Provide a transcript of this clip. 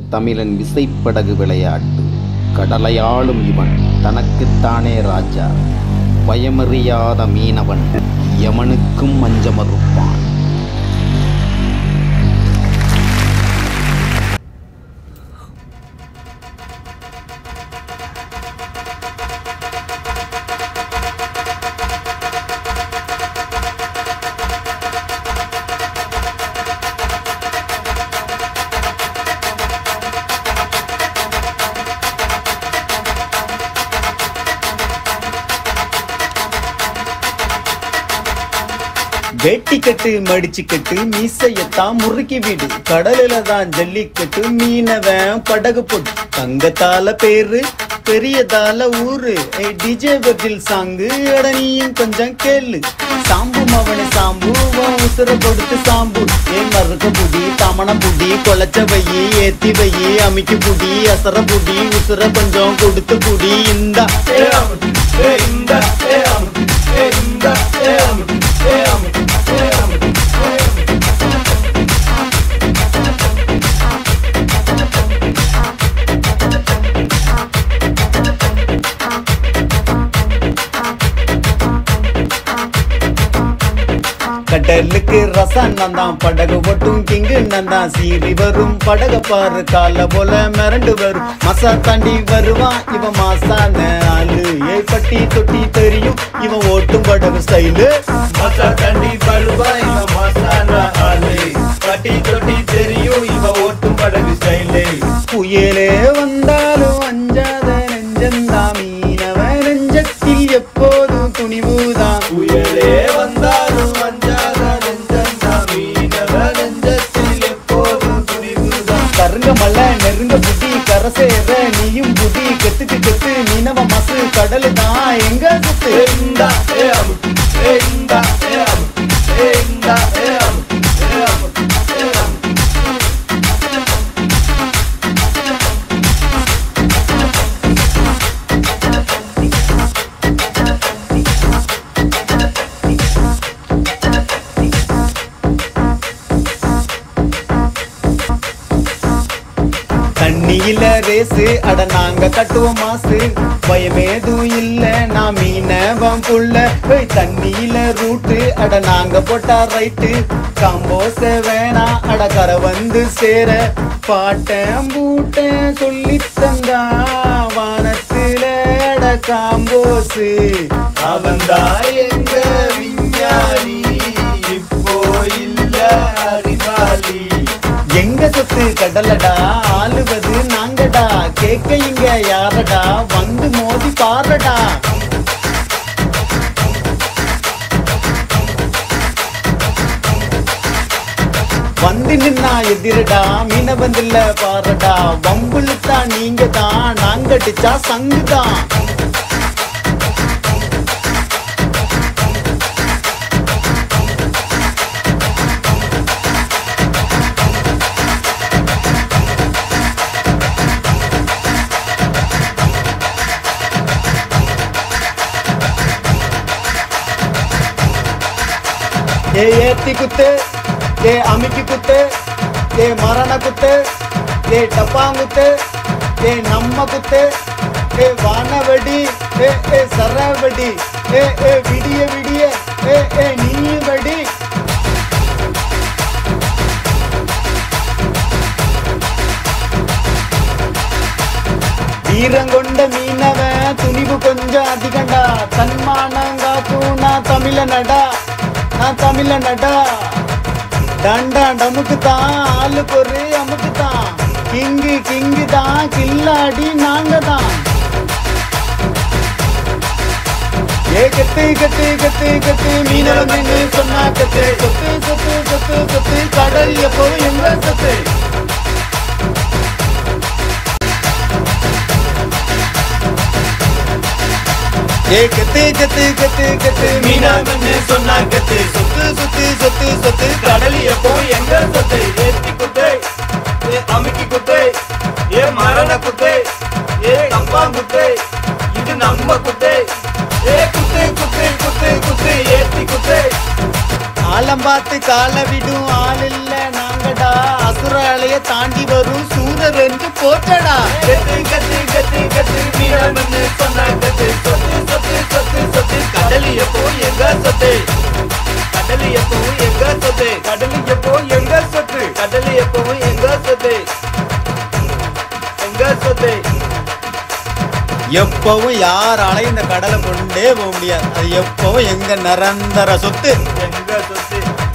தமிழன் விசைப்படகு விளையாட்டு கடலையாளும் இவன் தனக்குத்தானே ராஜா பயமறியாத மீனவன் யமனுக்கும் மஞ்சமறுப்பான் வேட்டிக்கட்டு மடிச்சுக்கட்டு மீசையத்தான் முறுக்கி விடு கடலில தான் ஜல்லிக்கட்டு மீனவன் படகு போட்டு தங்கத்தால பேரு பெரியதால ஊரு ஏய் டிஜே பட்டில் சாங்கு அடனியும் கொஞ்சம் கேளு சாம்பு மவனே சாம்பு உன் உசுர கொடுத்து சாம்பு ஏ மறுக்க புடி தமணம் புடி கொலைச்ச வையி ஏத்தி வையி அமைக்கு புடி அசர புடி உசுர கொஞ்சம் கொடுத்து புடி இந்தா ஏ அமுக்கு, ஏ இந்தா ஏ அமுக்கு, ஏ இந்தா ஏ அமுக்கு, ஏ அமுக்கு, ஏ அமுக்கு, ஏ அமுக்கு. கடலுக்கு ரசம் நந்தான் படகு ஒட்டும் கிங்கு நந்தான் சீறி வரும் படக பாரு கால போல மிரண்டு வரும் மசா தாண்டி வருவான் இவன் மாசான ஆளு ஏய் பட்டி தொட்டி தெரியும் இவன் ஓட்டும் படகு ஸ்டைலு மசா தாண்டி வருவான் இவன் மாசான ஆளு பட்டி தொட்டி தெரியும் இவன் ஓட்டும் படகு ஸ்டைலு புயலே வந்தாலும் அஞ்சாத நெஞ்சந்தா மீனவன் நெஞ்சத்தில் எப்போதும் துணிவுதான் புயலே வந்தாலும் அஞ்சாத நெஞ்சந்தா மீனவன் நெஞ்சத்தில் எப்போதும் துணிவுதான் கருங்க மலை நெருங்க புடி கரை சேர நீயும் புடி கெத்துக்கு கெத்து மீனவ மசு கடலு தான் எங்க சுத்து இந்தா ஏ அமுக்கு ஏ இந்தா ஏ அமுக்கு ஏ இந்தா ஏ அமுக்கு ஏ அமுக்கு ஏ அமுக்கு தண்ணியில ரேசு அட நாங்க கட்டுவோம் மாசு பயமேதும் இல்ல நான் மீனவன் புள்ள ஏய், தண்ணியில ரூட்டு அட நாங்க போட்டா ரைட்டு காம்போச வேணா அட கரை வந்து சேர பாட்டன் பூட்டன் சொல்லி தந்தா வானத்துல அட காம்போசு அவன்தான் எங்க விஞ்ஞானி இப்போ இல்ல அறிவாளி எங்க சொத்து கடலடா ஆளுவது நாங்கடா கேட்க இங்க யாரடா வந்து மோதி பாருடா வந்து நின்னா எதிரடா மீன வந்தில்ல பாருடா வம்புழுத்தா நீங்க தான் நாங்க அடிச்சா சங்குதான் ஏ ஏத்தி குத்து ஏ அமிக்கி குத்து ஏ மரண குத்து ஏ டப்பாங்குத்து ஏ நம்ம குத்து ஏ வானவடி ஏ ஏ சரவடி ஏ ஏ விடிய விடிய ஏ ஏ நீ வடி வீரங்கொண்ட மீனவன் துணிவு கொஞ்சம் அதிகண்டா தன்மானம் காக்கும் நான் தமிழ நடா நான் தமிழ நடா டண்டா டமுக்கு தான் ஆளு பொறு அமுக்கு தான் கிங்கு கிங்கு தான் கில்லாடி நாங்க தான் ஏ கத்து கத்து கத்து கத்து மீனவன் நின்னு சொன்னா கத்து சொத்து சொத்து சொத்து சொத்து கடல் எப்போதும் எங்க சொத்து ஏ கத்து கத்து கத்து கத்து மீனாங்கன்னு சொன்னா கத்து சொத்து சொத்து சொத்து சொத்து கடல் எப்போ எங்க சொத்து ஏத்தி குத்து ஏ அமுக்கி குத்து ஏ மரண குத்து ஏ கம்பா குத்து இது நம்ம குத்து ஏ குத்து குத்து குத்து குத்து ஏத்தி குத்து ஆள பள்ளம் பார்த்து கால விடும் ஆள் இல்ல நாங்கடா அசுர அலைய தாண்டி வரும் சூரர் என்று போற்றடா கத்து கத்து கத்து கத்து மீனவன்னு சொன்னா கத்து சொத்து சொத்து சொத்து சொத்து கடலிய போய் எங்க சொத்து கடலிய போய் எங்க சொத்து கடலிய போய் எங்க சொத்து கடலிய போய் எங்க சொத்து எங்க சொத்து எப்பவும் யாராலையும் இந்த கடலை கொண்டே போக முடியாது அது எப்பவும் எங்க நிரந்தர சொத்து எங்க சொத்து